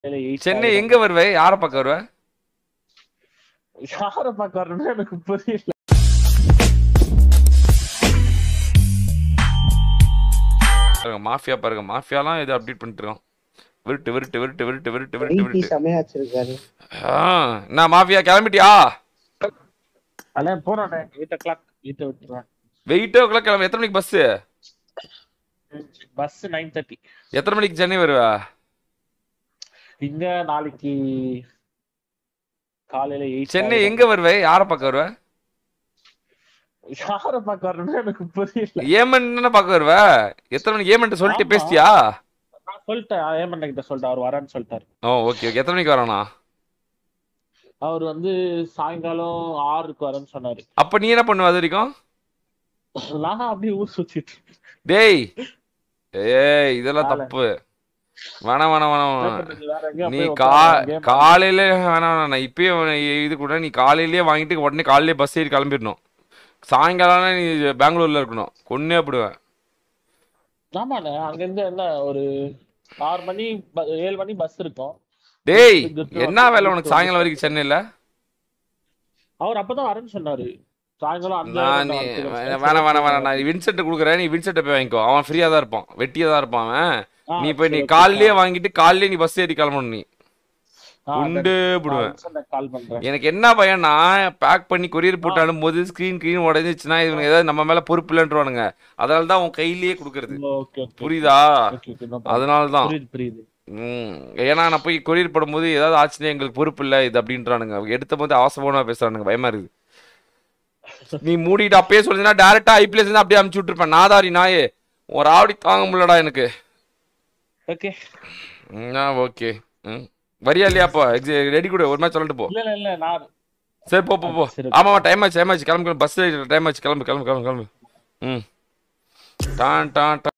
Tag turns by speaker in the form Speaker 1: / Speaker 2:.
Speaker 1: Eight
Speaker 2: Chennai எங்க வருவே யார பார்க்க வருவ
Speaker 1: யார பார்க்க வரணும்னு எனக்கு புரியல
Speaker 2: பாருங்க மாஃபியா பாருங்க மாஃபியாலாம் இது அப்டேட் பண்ணிட்டு இருக்கோம் விருட்டு விருட்டு விருட்டு விருட்டு விருட்டு விருட்டு
Speaker 3: ஐடி
Speaker 2: விருட்டு
Speaker 3: செமையா வச்சிருக்காரு
Speaker 2: ஆ, என்ன மாஃபியா கிளம்பிட்டியா
Speaker 1: அதான் போனோம் எயிட் ஓ கிளாக் வீட்டை விட்டுருவேன்
Speaker 2: வெயிட்டோ கிளம்ப எத்தனை மணிக்கு பஸ்
Speaker 1: பஸ் நைன் தேர்ட்டி
Speaker 2: எத்தனை மணிக்கு சென்னை வருவ
Speaker 1: இங்க நாளைக்கு காலையில எயிட்
Speaker 2: சென்னை எங்க வருவே யார பார்க்க வருவ
Speaker 1: யார பார்க்க வரணும்னு எனக்கு புரியல
Speaker 2: ஏமன் பார்க்க வருவ எத்தனை மணிக்கு ஏமன் சொல்லிட்டு
Speaker 1: ஆமா.
Speaker 2: பேசிட்டியா
Speaker 1: நான் சொல்லிட்டேன் ஏமன் கிட்ட சொல்லிட்டேன் அவர் வரேன்னு சொல்லிட்டாரு
Speaker 2: ஓ ஓகே ஓகே எத்தனை மணிக்கு வரானா
Speaker 1: அவர் வந்து சாயங்காலம் ஆறுக்கு வரேன்னு சொன்னாரு
Speaker 2: அப்ப நீ என்ன பண்ணுவ அது வரைக்கும்
Speaker 1: நான் அப்படியே ஊர் சுத்திட்டு இருக்கேன்.
Speaker 2: டேய் ஏய் இதெல்லாம்
Speaker 1: வேலை.
Speaker 2: தப்பு வேணாம் வேணாம் வேணாம்
Speaker 1: என்ன
Speaker 2: வேணாம்
Speaker 1: பண்றது? வேற எங்கேயும்
Speaker 2: நீ
Speaker 1: போய்
Speaker 2: கா
Speaker 1: உட்கார்ந்து game
Speaker 2: காலையில வேணாம் வேணாம் நான் இப்பயே உன்னை இது கூட நீ காலையிலேயே வாங்கிட்டு உடனே காலையிலே பஸ் ஏறி கிளம்பிடணும் சாயங்காலம் நீ பெங்களூர்ல இருக்கணும் கொன்னே போடுவேன்
Speaker 1: ஆமாண்ணே அங்க இருந்து என்ன ஒரு ஆறு மணி ப- ஏழு மணி பஸ் இருக்கும்
Speaker 2: டேய்
Speaker 1: இதுக்கு
Speaker 2: என்ன வேலை உனக்கு சாயங்காலம் வரைக்கும் சென்னையில
Speaker 1: அவர் அப்பதான் வரேன்னு சொன்னாரு சாயங்காலம் அஞ்சு
Speaker 2: நான் நீ வேணாம் வேணாம் வேணாம் நான் வின்சென்ட் கொடுக்குறேன் நீ வின்சென்ட்டை போய் வாங்கிக்கோ அவன் ஃப்ரீயா தான் இருப்பான் வெட்டியா தான் இருப்பான் அவன் நீ போய் நீ காலையிலேயே வாங்கிட்டு காலையிலே நீ பஸ் ஏறி கிளம்பணும் நீ உண்டு போடுவேன்
Speaker 1: கால் பண்றேன்
Speaker 2: எனக்கு என்ன பயம்னா பேக் பண்ணி கொரியர் போட்டு அனுப்பும்போது ஸ்க்ரீன் க்ரீன் உடஞ்சிச்சுன்னா இவங்க ஏதாவது நம்ம மேல பொறுப்பு இல்லைன்றவானுங்க அதனால தான் உன் கையிலேயே கொடுக்கறது
Speaker 1: ஓகே ஓகே
Speaker 2: புரியுதா
Speaker 1: ஓகே ஓகே
Speaker 2: அதனால தான்
Speaker 1: புரியுது புரியுது
Speaker 2: ம் ஏன்னா நான் போய் கொரியர் போடும்போது ஏதாவது ஆச்சுன்னா எங்களுக்கு பொறுப்பு இல்லை இது அப்படின்றானுங்க எடுத்த போது அவசரமான பேசுறானுங்க பயமா இருக்குது நீ மூடிட்டு அப்பயே சொல்லினா டேரக்டா ஐபிஎஸ் இருந்து அப்படியே அமுச்சு விட்டுருப்பேன் நாதாரி நாயே ஒரு ஆவடி தாங்க முடியலடா எனக்கு
Speaker 1: ஓகே
Speaker 2: ஓகே ம் வரியா இல்லையா அப்போ ரெடி கூட ஒரு மாதிரி சொல்லிட்டு போ
Speaker 1: இல்ல இல்ல இல்ல நான்
Speaker 2: சரி போ போ போ
Speaker 1: சரி.
Speaker 2: ஆமாம் டைம் ஆச்சு டைம் ஆச்சு கிளம்பு கிளம்பு பஸ் டைம் ஆச்சு கிளம்பு கிளம்பு கிளம்பு கிளம்பு ம் டான் டான் டான்